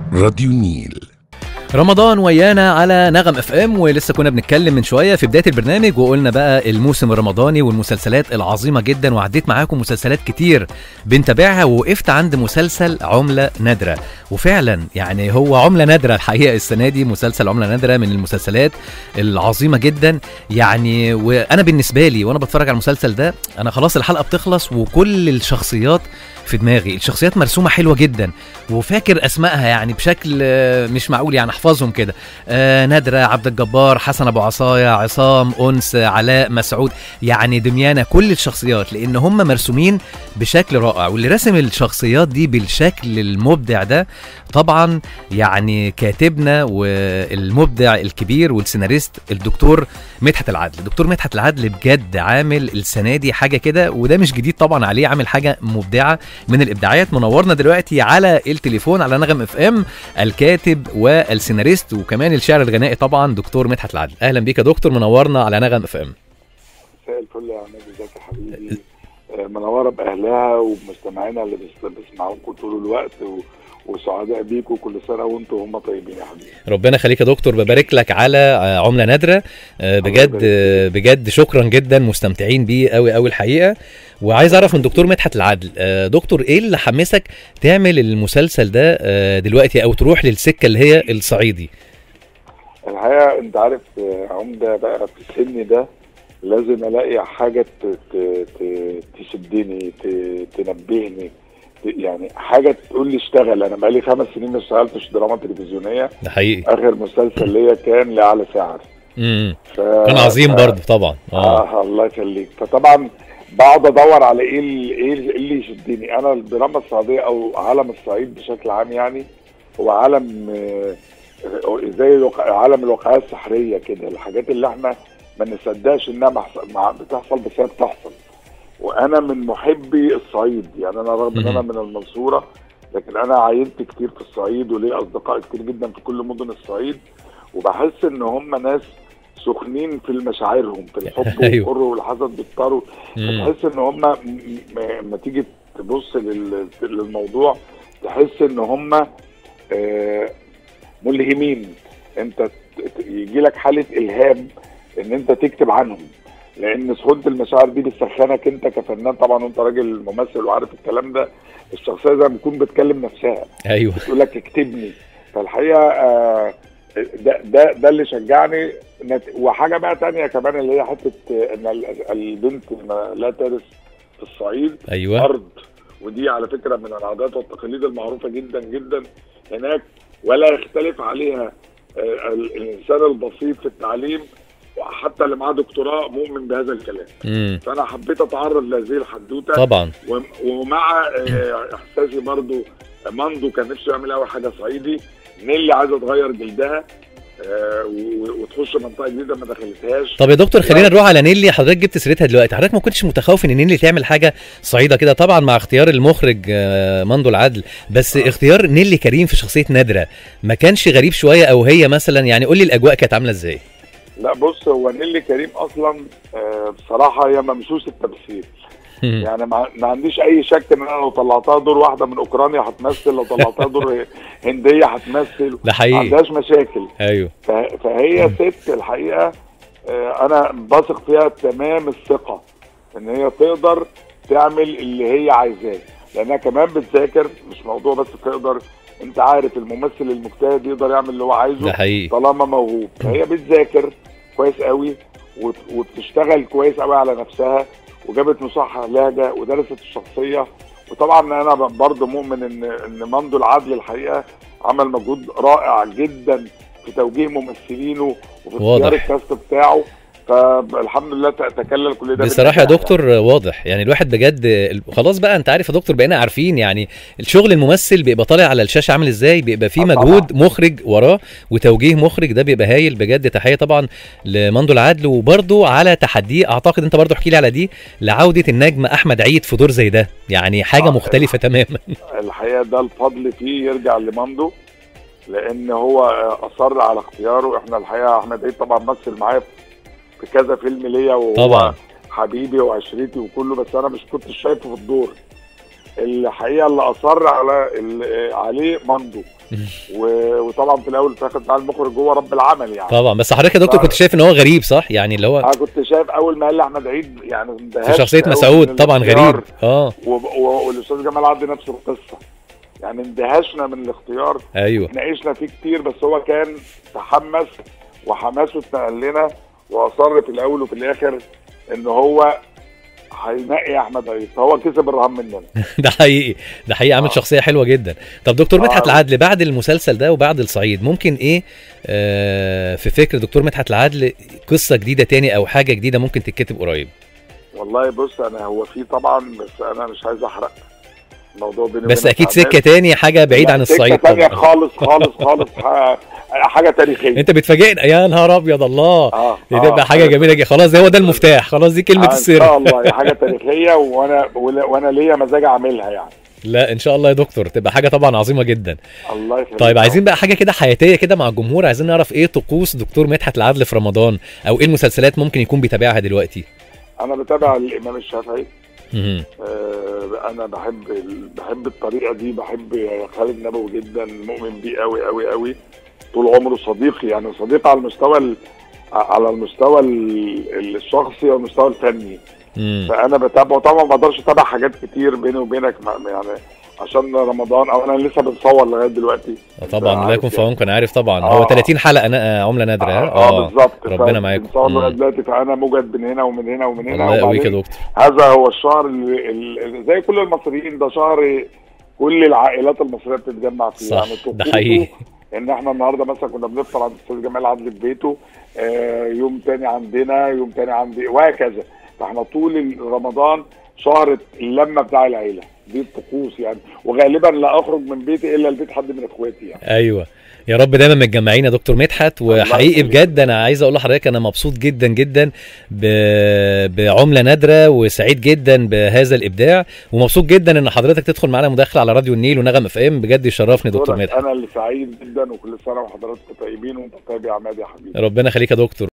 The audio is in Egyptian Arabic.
راديو النيل رمضان ويانا على نغم اف ام ولسه كنا بنتكلم من شويه في بدايه البرنامج وقلنا بقى الموسم الرمضاني والمسلسلات العظيمه جدا وعديت معاكم مسلسلات كتير بنتابعها ووقفت عند مسلسل عمله نادره وفعلا يعني هو عمله نادره الحقيقه السنه دي مسلسل عمله نادره من المسلسلات العظيمه جدا يعني وانا بالنسبه لي وانا بتفرج على المسلسل ده انا خلاص الحلقه بتخلص وكل الشخصيات في دماغي الشخصيات مرسومه حلوه جدا وفاكر اسمائها يعني بشكل آه، مش معقول يعني احفظهم كده آه نادره عبد الجبار حسن ابو عصايه عصام انس علاء مسعود يعني دميانه كل الشخصيات لان هم مرسومين بشكل رائع واللي رسم الشخصيات دي بالشكل المبدع ده طبعا يعني كاتبنا والمبدع الكبير والسيناريست الدكتور مدحت العدل الدكتور مدحت العدل بجد عامل السنه دي حاجه كده وده مش جديد طبعا عليه عامل حاجه مبدعه من الابداعات منورنا دلوقتي على التليفون على نغم اف ام الكاتب والسيناريست وكمان الشاعر الغنائي طبعا دكتور مدحت العدل اهلا بيك يا دكتور منورنا على نغم اف ام مساء الفل يا عماد ازيك يا حبيبي آه، منوره باهلها وبمستمعينا اللي بيس- بيسمعوكم طول الوقت و... وسعداء بيكم كل سنه وانتم هم طيبين يا حبيبي ربنا يخليك يا دكتور ببارك لك على آه، عمله نادره آه، بجد يبارك آه، بجد شكرا جدا مستمتعين بيه قوي قوي الحقيقه وعايز اعرف من دكتور مدحت العدل آه، دكتور ايه اللي حمسك تعمل المسلسل ده آه، دلوقتي او تروح للسكه اللي هي الصعيدي الحقيقه انت عارف آه، عمده بقى في السن ده لازم الاقي حاجه ت... ت... ت... تشدني ت... تنبهني ت... يعني حاجه تقول لي اشتغل انا بقالي خمس سنين ما اشتغلتش دراما تلفزيونيه ده حقيقي اخر مسلسل ليا كان لاعلى سعر امم ف... كان عظيم ف- برضه طبعا اه اه الله يخليك فطبعا بقعد ادور على ايه ال- ايه ال- اللي يشدني انا الدراما السعوديه او عالم الصعيد بشكل عام يعني هو عالم آه، آه، زي الوق- عالم الواقعيه السحريه كده الحاجات اللي احنا ما نصدقش انها محص- مع- بتحصل بس هي بتحصل وانا من محبي الصعيد يعني انا رغم ان انا من المنصوره لكن انا عاينت كتير في الصعيد وليا اصدقاء كتير جدا في كل مدن الصعيد وبحس ان هم ناس سخنين في مشاعرهم في الحب أيوه. والكره والحسد بالطار مم. تحس ان هم لما تيجي تبص لل- للموضوع تحس ان هم آه، ملهمين انت يجي لك حاله الهام ان انت تكتب عنهم لان سهوله المشاعر دي بتسخنك انت كفنان طبعا وانت راجل ممثل وعارف الكلام ده الشخصيه زي ما تكون بتكلم نفسها ايوه بتقول لك اكتبني فالحقيقه آه، ده ده ده اللي شجعني نت- وحاجه بقى تانية كمان اللي هي حته آه، ان ال- البنت ما لا ترث في الصعيد ايوه ارض ودي على فكره من العادات والتقاليد المعروفه جدا جدا هناك ولا يختلف عليها آه، ال- الانسان البسيط في التعليم وحتى اللي معاه دكتوراه مؤمن بهذا الكلام امم فانا حبيت اتعرض لهذه الحدوته طبعا وم- ومع آه، احساسي برضو ماندو كان نفسه يعمل اول حاجه صعيدي نيلي عايزه تغير جلدها آه، و- وتخش منطقه جديده ما دخلتهاش طب يا دكتور خلينا نروح على نيلي حضرتك جبت سيرتها دلوقتي حضرتك ما كنتش متخوف ان نيلي تعمل حاجه صعيده كده طبعا مع اختيار المخرج آه، مندو العدل بس آه. اختيار نيلي كريم في شخصيه نادره ما كانش غريب شويه او هي مثلا يعني قول لي الاجواء كانت عامله ازاي لا بص هو نيلي كريم اصلا آه، بصراحه هي ممسوس التمثيل يعني ما ما عنديش اي شك ان انا لو طلعتها دور واحده من اوكرانيا هتمثل لو طلعتها دور هنديه هتمثل ده ما حقيقي عندهاش مشاكل ايوه ف- فهي ست الحقيقه آه، انا بثق فيها تمام الثقه ان هي تقدر تعمل اللي هي عايزاه لانها كمان بتذاكر مش موضوع بس تقدر انت عارف الممثل المجتهد يقدر يعمل اللي هو ده عايزه حقيقي طالما موهوب فهي بتذاكر كويس قوي وت- وبتشتغل كويس قوي على نفسها وجابت مصحح لهجه ودرست الشخصيه وطبعا انا ب- برضه مؤمن ان ان مندو العدل الحقيقه عمل مجهود رائع جدا في توجيه ممثلينه وفي واضح. اختيار الكاست بتاعه فالحمد لله ت- تكلل كل ده بصراحة يا بالنجاح دكتور واضح يعني الواحد بجد خلاص بقى انت عارف يا دكتور بقينا عارفين يعني الشغل الممثل بيبقى طالع على الشاشة عامل ازاي بيبقى فيه آه طبعا. مجهود مخرج وراه وتوجيه مخرج ده بيبقى هايل بجد تحية طبعا لمندو العدل وبرده على تحديه اعتقد انت برضه احكي لي على دي لعودة النجم احمد عيد في دور زي ده يعني حاجة آه. مختلفة تماما يعني. الحقيقه ده الفضل فيه يرجع لمندو لان هو اصر على اختياره احنا الحقيقه احمد عيد طبعا مثل معايا في كذا فيلم ليا وهو طبعا. حبيبي وعشرتي وكله بس انا مش كنت شايفه في الدور الحقيقه اللي اصر على ال- عليه مندو و- وطبعا في الاول في الاخر بتاع المخرج جوه رب العمل يعني طبعا بس حضرتك يا دكتور كنت شايف ان هو غريب صح يعني اللي هو انا كنت شايف اول ما قال لي احمد عيد يعني في اندهشت شخصيه قوي مسعود من طبعا الاختيار. غريب اه وب- و- والاستاذ جمال عبد نفس القصه يعني اندهشنا من الاختيار ايوه ناقشنا فيه كتير بس هو كان تحمس وحماسه اتنقل لنا واصر في الاول وفي الاخر ان هو هينقي احمد عيد فهو كسب الرهان مننا ده حقيقي ده حقيقي عامل آه. شخصيه حلوه جدا طب دكتور آه. مدحت العدل بعد المسلسل ده وبعد الصعيد ممكن ايه آه في فكر دكتور مدحت العدل قصه جديده تاني او حاجه جديده ممكن تتكتب قريب والله بص انا هو في طبعا بس انا مش عايز احرق الموضوع بيني بس وبينك اكيد عن سكه تاني حاجه بعيد لا، عن سكة الصعيد تانية طبعا خالص خالص خالص ح- حاجه تاريخيه انت بتفاجئنا يا نهار ابيض الله اه دي تبقى حاجه جميله جدا خلاص ده هو ده المفتاح خلاص دي كلمه آه، ان شاء السر الله هي حاجه تاريخيه وانا وانا ليا مزاج اعملها يعني لا ان شاء الله يا دكتور تبقى حاجه طبعا عظيمه جدا الله يخليك طيب عايزين بقى حاجه كده حياتيه كده مع الجمهور عايزين نعرف ايه طقوس دكتور مدحت العدل في رمضان او ايه المسلسلات ممكن يكون بيتابعها دلوقتي انا بتابع الامام الشافعي مهم. آه، انا بحب ال- بحب الطريقه دي بحب خالد نبوي جدا مؤمن بيه قوي قوي قوي طول عمره صديقي يعني صديق على المستوى ال- على المستوى ال- الشخصي والمستوى الفني مم. فانا بتابعه طبعا ما اقدرش اتابع حاجات كتير بيني وبينك ما- يعني عشان رمضان او انا لسه بنصور لغايه دلوقتي طبعا الله عارف يكون في يعني. عونكم انا عارف طبعا آه. هو 30 حلقه نا- عمله نادره ها؟ اه, بالظبط ربنا معاكم. بنصور مم. لغايه دلوقتي فانا موجد من هنا ومن هنا ومن هنا الله يقويك يا وبعدين دكتور هذا هو الشهر اللي اللي زي كل المصريين ده شهر كل العائلات المصريه بتتجمع فيه صح، يعني ده طقوسه حقيقي. ان احنا النهارده مثلا كنا بنفطر عند الاستاذ جمال عدل في بيته آه يوم تاني عندنا يوم تاني عندي وهكذا فاحنا طول رمضان شهر اللمه بتاع العيله دي الطقوس يعني وغالبا لا اخرج من بيتي الا لبيت حد من اخواتي يعني ايوه يا رب دايما متجمعين يا دكتور مدحت وحقيقي يخليك. بجد انا عايز اقول لحضرتك انا مبسوط جدا جدا ب... بعمله نادره وسعيد جدا بهذا الابداع ومبسوط جدا ان حضرتك تدخل معانا مداخله على راديو النيل ونغم اف ام بجد يشرفني دكتور دورك مدحت انا اللي سعيد جدا وكل سنه وحضراتكم طيبين وانت طيب يا عماد يا حبيبي ربنا يخليك يا دكتور